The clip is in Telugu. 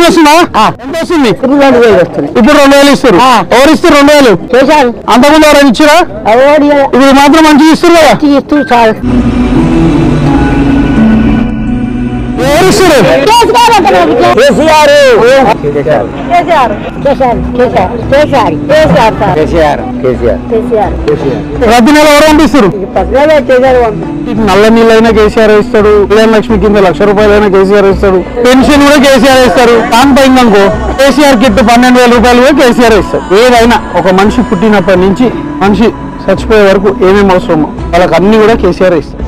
పింఛన్ వస్తుందా ఎంత వస్తుంది ఇప్పుడు రెండు వేలు వస్తుంది ఇప్పుడు రెండు వేలు ఇస్తారు ఆ. ఎవరు ఇస్తారు రెండు వేలు చేశారు అంతకుముందు ఎవరైనా ఇచ్చిరా ఎవరు ఇప్పుడు మాత్రం మంచిగా ఇస్తారు కదా ఇస్తూ చాలు ఎవరు ఇస్తారు KCR KCR KCR KCR KCR KCR sir KCR KCR KCR ప్రతి నెల ఎవరు పంపిస్తారు పక్కనే కేసీఆర్ ఇటు నల్ల నీళ్ళైనా కేసీఆర్ ఇస్తాడు కళ్యాణ లక్ష్మి కింద లక్ష రూపాయలైనా కేసీఆర్ ఇస్తాడు పెన్షన్ కూడా కేసీఆర్ ఇస్తారు దానిపైన అనుకో కేసీఆర్ కిట్ పన్నెండు వేల రూపాయలు కూడా కేసీఆర్ ఇస్తారు ఏదైనా ఒక మనిషి పుట్టినప్పటి నుంచి మనిషి చచ్చిపోయే వరకు ఏమేమి అవసరమో వాళ్ళకి అన్ని కూడా కేసీఆర్ ఇస్తారు